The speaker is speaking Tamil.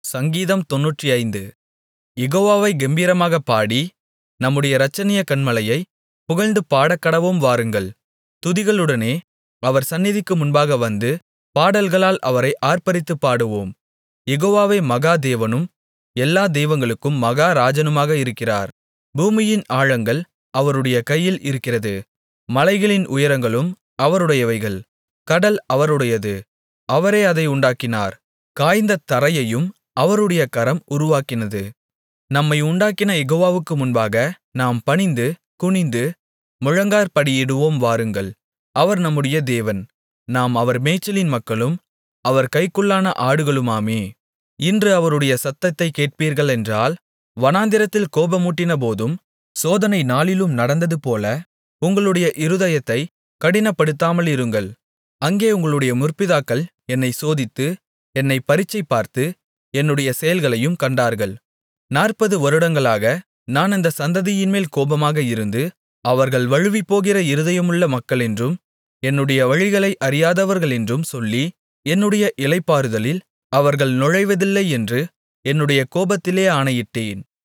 சங்கீதம் தொண்ணூற்றைந்து யெகோவாவைக் கெம்பீரமாகப் பாடி நம்முடைய இரட்சணிய கன்மலையைப் புகழ்ந்து பாடக்கடவோம் வாருங்கள் துதிகளுடனே அவர் சந்நிதிக்கு முன்பாக வந்து பாடல்களால் அவரை ஆர்ப்பரித்துப் பாடுவோம் யெகோவாவே மகா தேவனும் எல்லா தெய்வங்களுக்கும் மகா ராஜனுமாக இருக்கிறார் பூமியின் ஆழங்கள் அவருடைய கையில் இருக்கிறது மலைகளின் உயரங்களும் அவருடையவைகள் கடல் அவருடையது அவரே அதை உண்டாக்கினார் காய்ந்த தரையையும் அவருடைய கரம் உருவாக்கினது நம்மை உண்டாக்கின யெகோவாவுக்கு முன்பாக நாம் பணிந்து குனிந்து முழங்காற்படியிடுவோம் வாருங்கள் அவர் நம்முடைய தேவன் நாம் அவர் மேய்ச்சலின் மக்களும் அவர் கைக்குள்ளான ஆடுகளுமாமே இன்று அவருடைய சத்தத்தைக் கேட்பீர்களென்றால் வனாந்திரத்தில் கோபமூட்டினபோதும் சோதனை நாளிலும் நடந்ததுபோல உங்களுடைய இருதயத்தைக் கடினப்படுத்தாமலிருங்கள் அங்கே உங்களுடைய முற்பிதாக்கள் என்னைச் சோதித்து என்னைப் பரீட்சை பார்த்து என்னுடைய செயல்களையும் கண்டார்கள் நாற்பது வருடங்களாக நான் அந்தச் சந்ததியின்மேல் கோபமாக இருந்து அவர்கள் வழுவிப்போகிற இருதயமுள்ள மக்களென்றும் என்னுடைய வழிகளை அறியாதவர்களென்றும் சொல்லி என்னுடைய இளைப்பாறுதலில் அவர்கள் நுழைவதில்லை என்று என்னுடைய கோபத்திலே ஆணையிட்டேன்